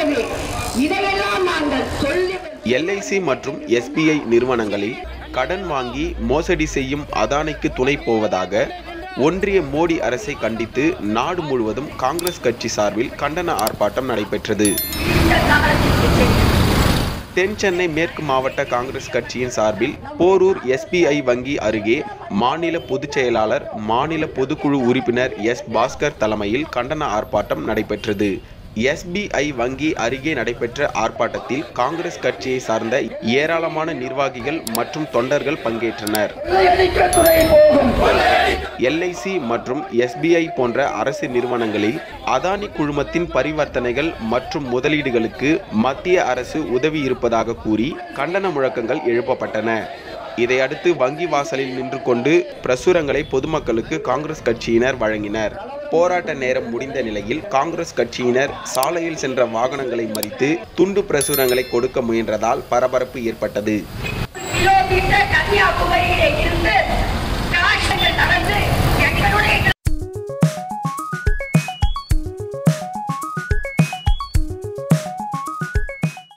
ஆகவே இதையெல்லாம் நாங்கள் சொல்லி எல்ஐசி மற்றும் எஸ்பிஐ நிறுவனங்களில் கடன் வாங்கி மோசடி செய்யும் அதானிக்கு துணை போவதாக ஒன்றிய மோடி அரசை கண்டித்து நாடு முழுவதும் காங்கிரஸ் கட்சி சார்பில் கண்டன ஆர்ப்பாட்டம் நடைபெற்றது தென் சென்னை மேற்கு மாவட்ட காங்கிரஸ் கட்சியின் சார்பில் போரூர் எஸ்பிஐ வங்கி அருகே மாநில பொதுச் செயலாளர் மாநில பொதுக்குழு உறுப்பினர் எஸ் பாஸ்கர் தலைமையில் கண்டன ஆர்ப்பாட்டம் நடைபெற்றது எஸ்பிஐ வங்கி அருகே நடைபெற்ற ஆர்ப்பாட்டத்தில் காங்கிரஸ் கட்சியை சார்ந்த ஏராளமான நிர்வாகிகள் மற்றும் தொண்டர்கள் பங்கேற்றனர் எல்ஐசி மற்றும் எஸ்பிஐ போன்ற அரசு நிறுவனங்களில் அதானி குழுமத்தின் பரிவர்த்தனைகள் மற்றும் முதலீடுகளுக்கு மத்திய அரசு உதவி இருப்பதாக கூறி கண்டன முழக்கங்கள் எழுப்பப்பட்டன இதையடுத்து வங்கி வாசலில் நின்று கொண்டு பிரசுரங்களை பொதுமக்களுக்கு காங்கிரஸ் கட்சியினர் வழங்கினர் போராட்ட நேரம் முடிந்த நிலையில் காங்கிரஸ் கட்சியினர் சாலையில் சென்ற வாகனங்களை மறித்து துண்டு பிரசுரங்களை கொடுக்க முயன்றதால் பரபரப்பு ஏற்பட்டது கிலோமீட்டர் கன்னியாகுமரியிலே இருந்து